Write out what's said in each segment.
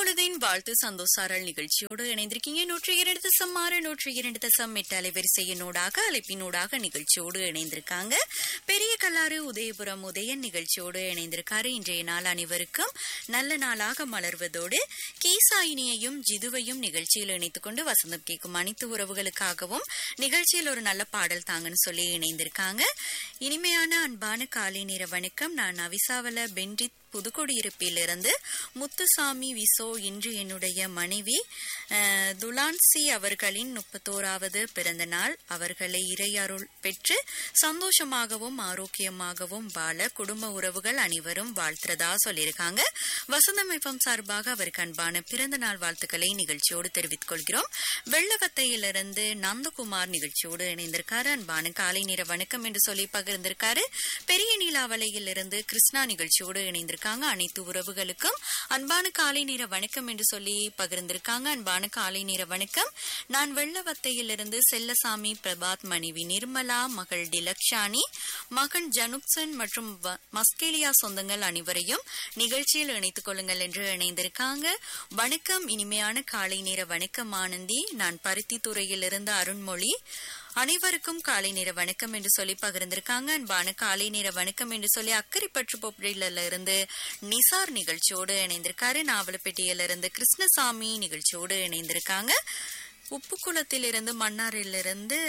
பொழுதின் வாழ்த்து சந்தோஷாரல் நிகழ்ச்சியோடு இணைந்திருக்கீங்க நூற்றி இரண்டு தசம் ஆறு நூற்றி இரண்டு தசம் எட்டு அலைவரிசையினூடாக அழைப்பினூடாக நிகழ்ச்சியோடு இணைந்திருக்காங்க பெரிய கல்லாறு உதயபுரம் உதயன் நிகழ்ச்சியோடு இணைந்திருக்காரு இன்றைய நாள் அனைவருக்கும் நல்ல நாளாக மலர்வதோடு கீசாயினியையும் ஜிதுவையும் நிகழ்ச்சியில் இணைத்துக் கொண்டு வசந்தம் கேட்கும் அனைத்து உறவுகளுக்காகவும் நிகழ்ச்சியில் ஒரு நல்ல பாடல் தாங்கன்னு சொல்லி இணைந்திருக்காங்க இனிமையான அன்பான காலை நேர வணக்கம் நான் அவிசாவல பென்றித் புதுக்குடியிருப்பிலிருந்து முத்துசாமி விசோ இன்று என்னுடைய மனைவி அஹ், துலான்சி அவர்களின் முப்பத்தோராவது பிறந்த நாள் அவர்களை இறையருள் பெற்று சந்தோஷமாகவும் ஆரோக்கியமாகவும் வாழ குடும்ப உறவுகள் அனைவரும் வாழ்த்துறதா சொல்லியிருக்காங்க வசந்தமைப்பம் சார்பாக அவருக்கு அன்பான பிறந்த நாள் வாழ்த்துக்களை நிகழ்ச்சியோடு தெரிவித்துக் கொள்கிறோம் வெள்ளவத்தையிலிருந்து நந்தகுமார் நிகழ்ச்சியோடு இணைந்திருக்காரு அன்பான காலை நேர வணக்கம் என்று சொல்லி பகிர்ந்திருக்காரு பெரிய நீலாவளையிலிருந்து கிருஷ்ணா நிகழ்ச்சியோடு இணைந்திருக்காங்க அனைத்து உறவுகளுக்கும் அன்பான காலை நேர வணக்கம் என்று சொல்லி பகிர்ந்திருக்காங்க அன்பான காலை நேர வணக்கம் நான் வெள்ளவத்தையிலிருந்து செல்லசாமி பிரபாத் மனைவி நிர்மலா மகள் டிலக்ஷானி மகன் ஜனுப்சன் மற்றும் வ- மஸ்கேலியா சொந்தங்கள் அனைவரையும் நிகழ்ச்சியில் இணைத்துக் கொள்ளுங்கள் என்று இணைந்திருக்காங்க வணக்கம் இனிமையான காலை நேர வணக்கம் ஆனந்தி நான் பருத்தி துறையிலிருந்து அருண்மொழி அனைவருக்கும் காலை நேர வணக்கம் என்று சொல்லி பகிர்ந்திருக்காங்க அன்பான காலை நேர வணக்கம் என்று சொல்லி அக்கரைப்பற்று பொப்படியில இருந்து நிசார் நிகழ்ச்சியோடு இணைந்திருக்காரு நாவலப்பேட்டையில இருந்து கிருஷ்ணசாமி நிகழ்ச்சியோடு இணைந்திருக்காங்க உப்புக்குளத்திலிருந்து மன்னாரிலிருந்து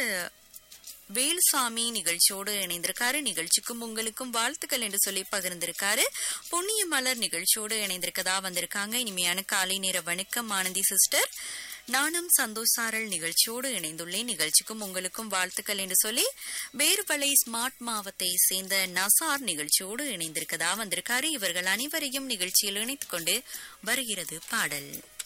வேலுசாமி நிகழ்ச்சியோடு இணைந்திருக்காரு நிகழ்ச்சிக்கும் உங்களுக்கும் வாழ்த்துக்கள் என்று சொல்லி பகிர்ந்திருக்காரு புண்ணிய மலர் நிகழ்ச்சியோடு இணைந்திருக்கதா வந்திருக்காங்க இனிமையான காலை நேர வணக்கம் ஆனந்தி சிஸ்டர் நானும் சந்தோஷாரல் நிகழ்ச்சியோடு இணைந்துள்ளேன் நிகழ்ச்சிக்கும் உங்களுக்கும் வாழ்த்துக்கள் என்று சொல்லி வேறுபலை ஸ்மார்ட் மாவத்தை சேர்ந்த நசார் நிகழ்ச்சியோடு இணைந்திருக்கதா வந்திருக்காரு இவர்கள் அனைவரையும் நிகழ்ச்சியில் இணைத்துக் கொண்டு வருகிறது பாடல்